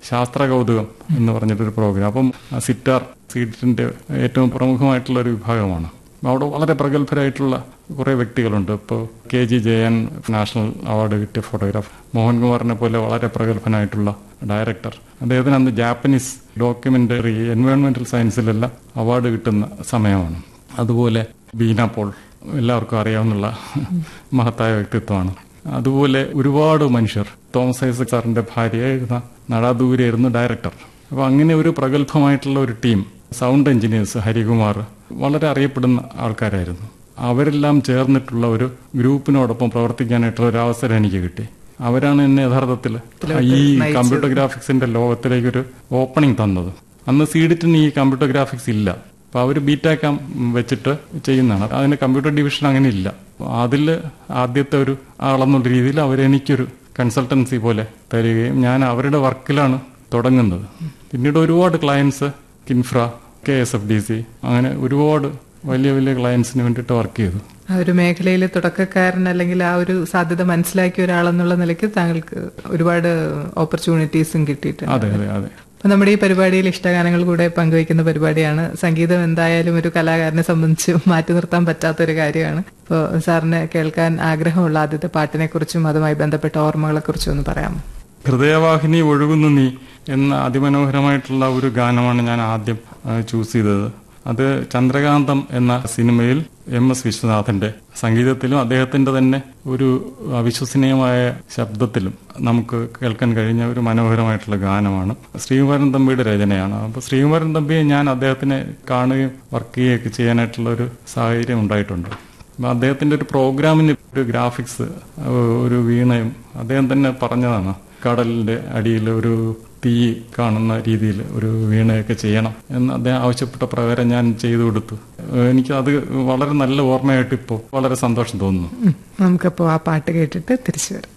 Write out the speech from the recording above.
ശാസ്ത്ര കൗതുകം എന്ന് പറഞ്ഞിട്ടൊരു പ്രോഗ്രാം അപ്പം സിറ്റാർ സീറ്റിന്റെ ഏറ്റവും പ്രമുഖമായിട്ടുള്ള ഒരു വിഭാഗമാണ് അവിടെ വളരെ പ്രഗത്ഭരായിട്ടുള്ള കുറേ വ്യക്തികളുണ്ട് ഇപ്പോൾ K G Jayan national award കിട്ടിയ ഫോട്ടോഗ്രാഫർ മോഹൻകുമാറിനെ പോലെ വളരെ പ്രഗത്ഭനായിട്ടുള്ള ഡയറക്ടർ അദ്ദേഹത്തിന് അന്ന് ജാപ്പനീസ് ഡോക്യുമെന്ററി എൻവയോൺമെന്റൽ സയൻസിലെല്ലാം അവാർഡ് കിട്ടുന്ന സമയമാണ് അതുപോലെ ബീന പോൾ എല്ലാവർക്കും അറിയാവുന്ന മഹത്തായ വ്യക്തിത്വമാണ് അതുപോലെ ഒരുപാട് മനുഷ്യർ തോമസ് ഐസക് സാറിന്റെ ഭാര്യയായിരുന്ന നടാദൂരായിരുന്നു ഡയറക്ടർ അപ്പൊ അങ്ങനെ ഒരു പ്രഗത്ഭമായിട്ടുള്ള ഒരു ടീം സൗണ്ട് എഞ്ചിനീയേഴ്സ് ഹരികുമാർ വളരെ അറിയപ്പെടുന്ന ആൾക്കാരായിരുന്നു അവരെല്ലാം ചേർന്നിട്ടുള്ള ഒരു ഗ്രൂപ്പിനോടൊപ്പം പ്രവർത്തിക്കാനായിട്ടുള്ള ഒരു അവസരം എനിക്ക് കിട്ടി അവരാണ് എന്നെ യഥാർത്ഥത്തിൽ ഈ കമ്പ്യൂട്ടർ ഗ്രാഫിക്സിന്റെ ലോകത്തിലേക്ക് ഒരു ഓപ്പണിംഗ് തന്നത് അന്ന് സീഡിറ്റിന് ഈ കമ്പ്യൂട്ടർ ഗ്രാഫിക്സ് ഇല്ല അപ്പൊ അവർ ബീറ്റാക്കാം വെച്ചിട്ട് ചെയ്യുന്നതാണ് അതിന് കമ്പ്യൂട്ടർ ഡിവിഷൻ അങ്ങനെ ഇല്ല അതിൽ ആദ്യത്തെ ഒരു ആളെന്നുള്ള രീതിയിൽ അവരെനിക്കൊരു കൺസൾട്ടൻസി പോലെ തരികയും ഞാൻ അവരുടെ വർക്കിലാണ് തുടങ്ങുന്നത് പിന്നീട് ഒരുപാട് clients KINFRA K S F D C അങ്ങനെ ഒരുപാട് വലിയ വലിയ ക്ലയൻസിന് വേണ്ടിയിട്ട് വർക്ക് ചെയ്തു ആ ഒരു മേഖലയിൽ തുടക്കക്കാരൻ അല്ലെങ്കിൽ ആ ഒരു സാധ്യത മനസ്സിലാക്കിയ ഒരാളെന്നുള്ള നിലയ്ക്ക് താങ്കൾക്ക് ഒരുപാട് ഓപ്പർച്യൂണിറ്റീസും കിട്ടിയിട്ടുണ്ട് അതെ അതെ അതെ അപ്പൊ നമ്മുടെ ഈ പരിപാടിയിൽ ഇഷ്ടഗാനങ്ങൾ കൂടെ പങ്കുവയ്ക്കുന്ന പരിപാടിയാണ് സംഗീതം എന്തായാലും ഒരു കലാകാരനെ സംബന്ധിച്ച് മാറ്റി നിർത്താൻ പറ്റാത്ത ഒരു കാര്യമാണ് അപ്പോൾ സാറിന് കേൾക്കാൻ ആഗ്രഹമുള്ള ആദ്യത്തെ പാട്ടിനെ കുറിച്ചും അതുമായി ബന്ധപ്പെട്ട ഓർമ്മകളെ കുറിച്ചും ഒന്ന് പറയാമോ ഹൃദയവാഹിനി ഒഴുകുന്നു നീ എന്ന അതിമനോഹരമായിട്ടുള്ള ഒരു ഗാനമാണ് ഞാൻ ആദ്യം ചൂസ് ചെയ്തത് അത് ചന്ദ്രകാന്തം എന്ന സിനിമയിൽ എം എസ് വിശ്വനാഥന്റെ സംഗീതത്തിലും അദ്ദേഹത്തിന്റെ തന്നെ ഒരു അവിശ്വസനീയമായ ശബ്ദത്തിലും നമുക്ക് കേൾക്കാൻ കഴിഞ്ഞ ഒരു മനോഹരമായിട്ടുള്ള ഗാനമാണ് ശ്രീകുമാരൻ തമ്പിയുടെ രചനയാണ് അപ്പൊ ശ്രീകുമാരൻ തമ്പിയെ ഞാൻ അദ്ദേഹത്തിനെ കാണുകയും വർക്ക് ചെയ്യുകയൊക്കെ ചെയ്യാനായിട്ടുള്ള ഒരു സാഹചര്യം ഉണ്ടായിട്ടുണ്ട് അപ്പൊ അദ്ദേഹത്തിന്റെ ഒരു പ്രോഗ്രാമിന് ഒരു ഗ്രാഫിക്സ് ഒരു വീണയും അദ്ദേഹം തന്നെ പറഞ്ഞതാണ് കടലിന്റെ അടിയിൽ ഒരു തീ കാണുന്ന രീതിയിൽ ഒരു വീണയൊക്കെ ചെയ്യണം എന്ന് അദ്ദേഹം ആവശ്യപ്പെട്ട പ്രകാരം ഞാൻ ചെയ്തു കൊടുത്തു എനിക്ക് അത് വളരെ നല്ല ഓർമ്മയായിട്ട് ഇപ്പോൾ വളരെ സന്തോഷം തോന്നുന്നു നമുക്കപ്പോൾ ആ പാട്ട് കേട്ടിട്ട് തിരിച്ചു വരാം